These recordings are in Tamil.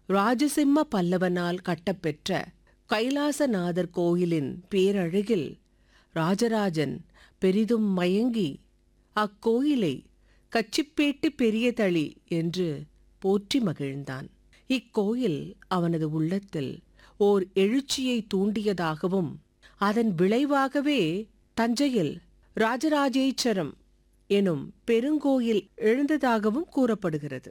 ராஜசிம்ம பல்லவனால் கட்டப்பெற்ற கைலாசநாதர் கோயிலின் பேரழகில் ராஜராஜன் பெரிதும் மயங்கி அக்கோயிலை கச்சிப்பேட்டு பெரியதளி என்று போற்றி மகிழ்ந்தான் இக்கோயில் அவனது உள்ளத்தில் ஓர் எழுச்சியை தூண்டியதாகவும் அதன் விளைவாகவே தஞ்சையில் ராஜராஜேச்சரம் எனும் பெருங்கோயில் எழுந்ததாகவும் கூறப்படுகிறது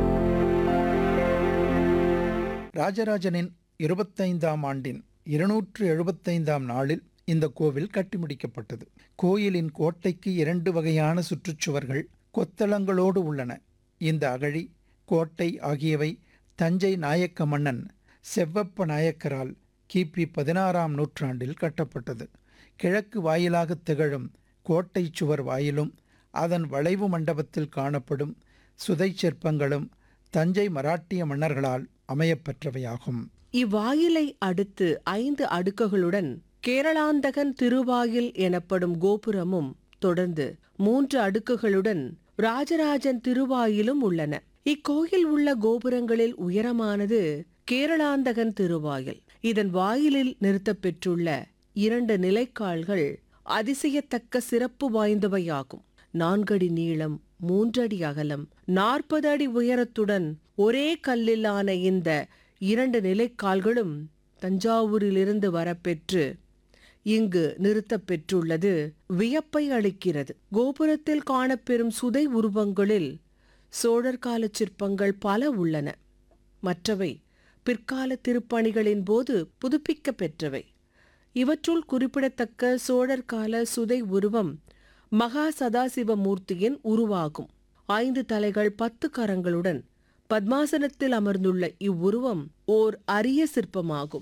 ராஜராஜனின் இருபத்தைந்தாம் ஆண்டின் இருநூற்று எழுபத்தைந்தாம் நாளில் இந்த கோவில் கட்டி முடிக்கப்பட்டது கோயிலின் கோட்டைக்கு இரண்டு வகையான சுற்றுச்சுவர்கள் கொத்தளங்களோடு உள்ளன இந்த அகழி கோட்டை ஆகியவை தஞ்சை நாயக்க மன்னன் செவ்வப்ப நாயக்கரால் கிபி பதினாறாம் நூற்றாண்டில் கட்டப்பட்டது கிழக்கு வாயிலாக திகழும் கோட்டை சுவர் வாயிலும் அதன் வளைவு மண்டபத்தில் காணப்படும் சுதை சிற்பங்களும் தஞ்சை மராட்டிய மன்னர்களால் அமையப்பெற்றவையாகும் இவ்வாயிலை அடுத்து ஐந்து அடுக்குகளுடன் கேரளாந்தகன் திருவாயில் எனப்படும் கோபுரமும் தொடர்ந்து மூன்று அடுக்குகளுடன் ராஜராஜன் திருவாயிலும் உள்ளன இக்கோயில் உள்ள கோபுரங்களில் உயரமானது கேரளாந்தகன் திருவாயில் இதன் வாயிலில் நிறுத்தப்பெற்றுள்ள இரண்டு நிலைக்கால்கள் அதிசயத்தக்க சிறப்பு வாய்ந்தவையாகும் நான்கடி நீளம் மூன்றடி அகலம் நாற்பது அடி உயரத்துடன் ஒரே கல்லிலான இந்த இரண்டு நிலைக்கால்களும் தஞ்சாவூரிலிருந்து வரப்பெற்று இங்கு நிறுத்தப்பெற்றுள்ளது வியப்பை அளிக்கிறது கோபுரத்தில் காணப்பெறும் சுதை உருவங்களில் சோழர் கால சிற்பங்கள் பல உள்ளன மற்றவை பிற்கால திருப்பணிகளின் போது புதுப்பிக்க பெற்றவை இவற்றுள் குறிப்பிடத்தக்க சோழர் கால சுதை உருவம் மகா சதாசிவ மூர்த்தியின் உருவாகும் ஐந்து தலைகள் பத்து கரங்களுடன் பத்மாசனத்தில் அமர்ந்துள்ள இவ்வுருவம் ஓர் அரிய சிற்பமாகும்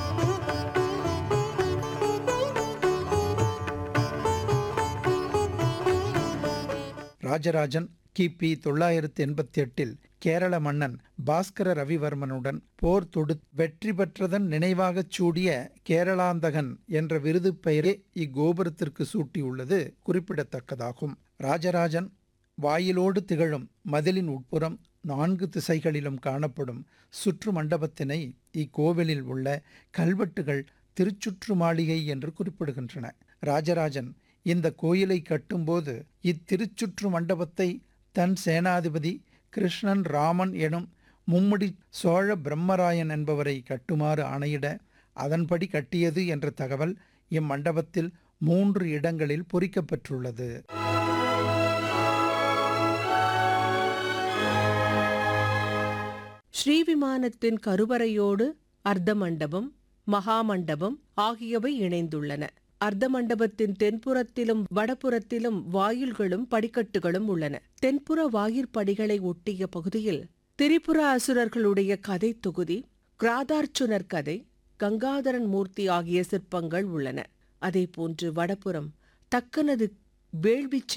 ராஜராஜன் கிபி தொள்ளாயிரத்து எண்பத்தி எட்டில் கேரள மன்னன் பாஸ்கர ரவிவர்மனுடன் போர் தொடு வெற்றி பெற்றதன் நினைவாகச் சூடிய கேரளாந்தகன் என்ற விருது பெயரே இக்கோபுரத்திற்கு சூட்டியுள்ளது குறிப்பிடத்தக்கதாகும் ராஜராஜன் வாயிலோடு திகழும் மதிலின் உட்புறம் நான்கு திசைகளிலும் காணப்படும் சுற்று மண்டபத்தினை இக்கோவிலில் உள்ள கல்வெட்டுகள் திருச்சுற்று மாளிகை என்று குறிப்பிடுகின்றன ராஜராஜன் இந்த கோயிலை கட்டும்போது இத்திருச்சுற்று மண்டபத்தை தன் சேனாதிபதி கிருஷ்ணன் ராமன் எனும் மும்முடி சோழ பிரம்மராயன் என்பவரை கட்டுமாறு ஆணையிட அதன்படி கட்டியது என்ற தகவல் இம்மண்டபத்தில் மூன்று இடங்களில் பொறிக்கப்பெற்றுள்ளது ஸ்ரீவிமானத்தின் கருவறையோடு அர்த்த மண்டபம் மகாமண்டபம் ஆகியவை இணைந்துள்ளன அர்த்த மண்டபத்தின் தென்புறத்திலும் வடபுறத்திலும் வாயில்களும் படிக்கட்டுகளும் உள்ளன தென்புற வாயிற்படிகளை ஒட்டிய பகுதியில் திரிபுர அசுரர்களுடைய கதை தொகுதி கிராதார்ச்சுனர் கதை கங்காதரன் மூர்த்தி ஆகிய சிற்பங்கள் உள்ளன அதேபோன்று வடபுறம் தக்கனது வேள்விச்